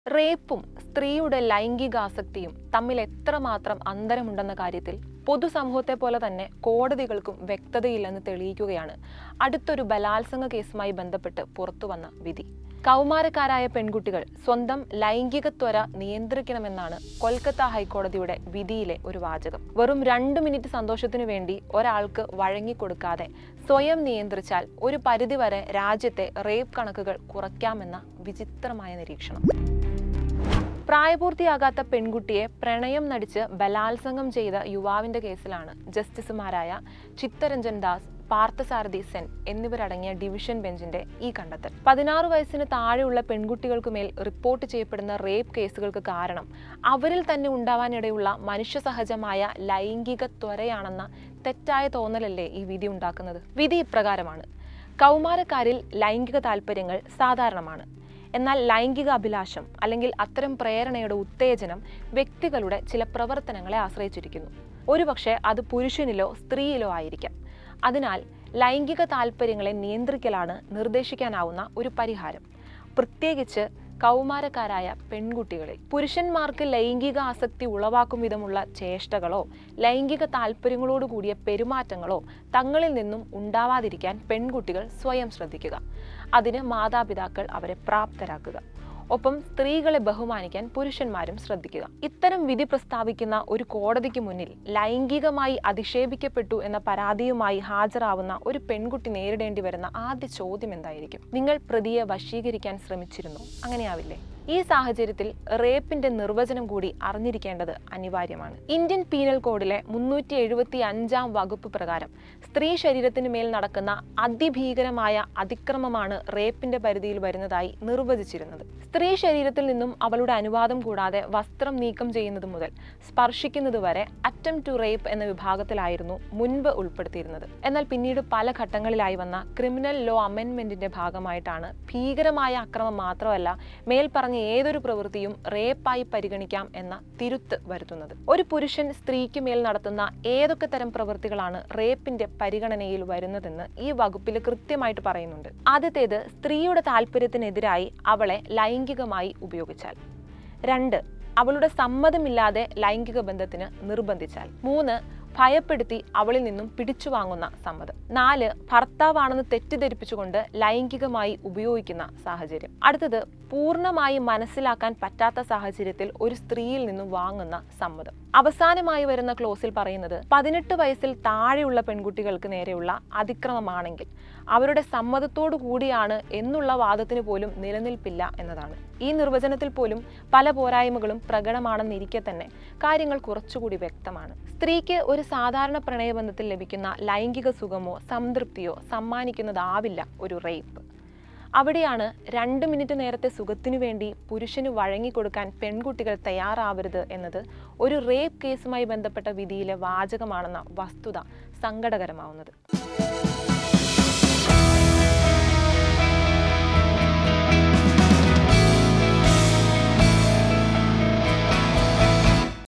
റേപ്പും സ്ത്രീയുടെ ലൈംഗികാസക്തിയും തമ്മിൽ എത്രമാത്രം അന്തരമുണ്ടെന്ന കാര്യത്തിൽ പൊതുസമൂഹത്തെ പോലെ തന്നെ കോടതികൾക്കും വ്യക്തതയില്ലെന്ന് തെളിയിക്കുകയാണ് അടുത്തൊരു ബലാത്സംഗ കേസുമായി ബന്ധപ്പെട്ട് പുറത്തുവന്ന വിധി കൗമാരക്കാരായ പെൺകുട്ടികൾ സ്വന്തം ലൈംഗിക ത്വര നിയന്ത്രിക്കണമെന്നാണ് കൊൽക്കത്ത ഹൈക്കോടതിയുടെ വിധിയിലെ ഒരു വാചകം വെറും രണ്ട് മിനിറ്റ് സന്തോഷത്തിനു വേണ്ടി ഒരാൾക്ക് വഴങ്ങിക്കൊടുക്കാതെ സ്വയം നിയന്ത്രിച്ചാൽ ഒരു പരിധിവരെ രാജ്യത്തെ റേപ്പ് കണക്കുകൾ കുറയ്ക്കാമെന്ന വിചിത്രമായ നിരീക്ഷണം പ്രായപൂർത്തിയാകാത്ത പെൺകുട്ടിയെ പ്രണയം നടിച്ച് ബലാത്സംഗം ചെയ്ത യുവാവിന്റെ കേസിലാണ് ജസ്റ്റിസുമാരായ ചിത്തരഞ്ജൻ ദാസ് പാർത്ഥസാരഥി സെൻ എന്നിവരടങ്ങിയ ഡിവിഷൻ ബെഞ്ചിന്റെ ഈ കണ്ടെത്തൽ പതിനാറ് വയസ്സിന് താഴെയുള്ള പെൺകുട്ടികൾക്കുമേൽ റിപ്പോർട്ട് ചെയ്യപ്പെടുന്ന റേപ്പ് കേസുകൾക്ക് കാരണം അവരിൽ തന്നെ ഉണ്ടാവാനിടയുള്ള മനുഷ്യസഹജമായ ലൈംഗിക ത്വരയാണെന്ന തെറ്റായ തോന്നലല്ലേ ഈ വിധി ഉണ്ടാക്കുന്നത് വിധി ഇപ്രകാരമാണ് കൗമാരക്കാരിൽ ലൈംഗിക താല്പര്യങ്ങൾ സാധാരണമാണ് എന്നാൽ ലൈംഗിക അഭിലാഷം അല്ലെങ്കിൽ അത്തരം പ്രേരണയുടെ ഉത്തേജനം വ്യക്തികളുടെ ചില പ്രവർത്തനങ്ങളെ ആശ്രയിച്ചിരിക്കുന്നു ഒരുപക്ഷെ അത് പുരുഷനിലോ സ്ത്രീയിലോ ആയിരിക്കാം അതിനാൽ ലൈംഗിക താല്പര്യങ്ങളെ നിയന്ത്രിക്കലാണ് നിർദ്ദേശിക്കാനാവുന്ന ഒരു പരിഹാരം പ്രത്യേകിച്ച് കൗമാരക്കാരായ പെൺകുട്ടികളിൽ പുരുഷന്മാർക്ക് ലൈംഗിക ആസക്തി ഉളവാക്കും വിധമുള്ള ചേഷ്ടകളോ ലൈംഗിക താല്പര്യങ്ങളോട് കൂടിയ പെരുമാറ്റങ്ങളോ തങ്ങളിൽ നിന്നും ഉണ്ടാവാതിരിക്കാൻ പെൺകുട്ടികൾ സ്വയം ശ്രദ്ധിക്കുക അതിന് മാതാപിതാക്കൾ അവരെ പ്രാപ്തരാക്കുക ഒപ്പം സ്ത്രീകളെ ബഹുമാനിക്കാൻ പുരുഷന്മാരും ശ്രദ്ധിക്കുക ഇത്തരം വിധി പ്രസ്താവിക്കുന്ന ഒരു കോടതിക്ക് മുന്നിൽ ലൈംഗികമായി അധിക്ഷേപിക്കപ്പെട്ടു എന്ന പരാതിയുമായി ഹാജരാവുന്ന ഒരു പെൺകുട്ടി നേരിടേണ്ടി വരുന്ന ആദ്യ ചോദ്യം എന്തായിരിക്കും നിങ്ങൾ പ്രതിയെ വശീകരിക്കാൻ ശ്രമിച്ചിരുന്നു അങ്ങനെയാവില്ലേ ഈ സാഹചര്യത്തിൽ റേപ്പിന്റെ നിർവചനം കൂടി അറിഞ്ഞിരിക്കേണ്ടത് അനിവാര്യമാണ് ഇന്ത്യൻ പീനൽ കോഡിലെ മുന്നൂറ്റി എഴുപത്തി അഞ്ചാം വകുപ്പ് പ്രകാരം സ്ത്രീ ശരീരത്തിന് മേൽ നടക്കുന്ന അതിഭീകരമായ അതിക്രമമാണ് റേപ്പിന്റെ പരിധിയിൽ വരുന്നതായി നിർവചിച്ചിരുന്നത് സ്ത്രീ ശരീരത്തിൽ നിന്നും അവളുടെ അനുവാദം കൂടാതെ വസ്ത്രം നീക്കം ചെയ്യുന്നത് മുതൽ സ്പർശിക്കുന്നത് വരെ അറ്റം ടു റേപ്പ് എന്ന വിഭാഗത്തിലായിരുന്നു മുൻപ് ഉൾപ്പെടുത്തിയിരുന്നത് എന്നാൽ പിന്നീട് പല ഘട്ടങ്ങളിലായി വന്ന ക്രിമിനൽ ലോ അമെൻമെന്റിന്റെ ഭാഗമായിട്ടാണ് ഭീകരമായ അക്രമം മാത്രമല്ല മേൽപ്പറഞ്ഞ ഏതൊരു പ്രവൃത്തിയും റേപ്പായി പരിഗണിക്കാം എന്ന തിരുത്ത് വരുത്തുന്നത് ഒരു പുരുഷൻ സ്ത്രീക്ക് മേൽ നടത്തുന്ന ഏതൊക്കെ തരം പ്രവൃത്തികളാണ് റേപ്പിന്റെ പരിഗണനയിൽ വരുന്നതെന്ന് ഈ വകുപ്പിൽ കൃത്യമായിട്ട് പറയുന്നുണ്ട് ആദ്യത്തേത് സ്ത്രീയുടെ താല്പര്യത്തിനെതിരായി അവളെ ലൈംഗികമായി ഉപയോഗിച്ചാൽ രണ്ട് അവളുടെ സമ്മതമില്ലാതെ ലൈംഗിക ബന്ധത്തിന് നിർബന്ധിച്ചാൽ മൂന്ന് ഭയപ്പെടുത്തി അവളിൽ നിന്നും പിടിച്ചു വാങ്ങുന്ന സമ്മതം നാല് ഭർത്താവാണെന്ന് തെറ്റിദ്ധരിപ്പിച്ചുകൊണ്ട് ലൈംഗികമായി ഉപയോഗിക്കുന്ന സാഹചര്യം അടുത്തത് പൂർണ്ണമായി മനസ്സിലാക്കാൻ പറ്റാത്ത സാഹചര്യത്തിൽ ഒരു സ്ത്രീയിൽ നിന്നും വാങ്ങുന്ന സമ്മതം അവസാനമായി വരുന്ന ക്ലോസിൽ പറയുന്നത് പതിനെട്ട് വയസ്സിൽ താഴെയുള്ള പെൺകുട്ടികൾക്ക് നേരെയുള്ള അതിക്രമമാണെങ്കിൽ അവരുടെ സമ്മതത്തോടു കൂടിയാണ് എന്നുള്ള വാദത്തിന് പോലും നിലനിൽപ്പില്ല എന്നതാണ് ഈ നിർവചനത്തിൽ പോലും പല പോരായ്മകളും പ്രകടമാണെന്നിരിക്കെ തന്നെ കാര്യങ്ങൾ കുറച്ചുകൂടി വ്യക്തമാണ് സ്ത്രീക്ക് ഒരു സാധാരണ പ്രണയബന്ധത്തിൽ ലഭിക്കുന്ന ലൈംഗിക സുഖമോ സംതൃപ്തിയോ സമ്മാനിക്കുന്നതാവില്ല ഒരു റേപ്പ് അവിടെയാണ് രണ്ട് മിനിറ്റ് നേരത്തെ സുഖത്തിനു വേണ്ടി പുരുഷന് വഴങ്ങിക്കൊടുക്കാൻ പെൺകുട്ടികൾ തയ്യാറാവരുത് എന്നത് ഒരു റേപ്പ് കേസുമായി ബന്ധപ്പെട്ട വിധിയിലെ വാചകമാണെന്ന വസ്തുത സങ്കടകരമാവുന്നത്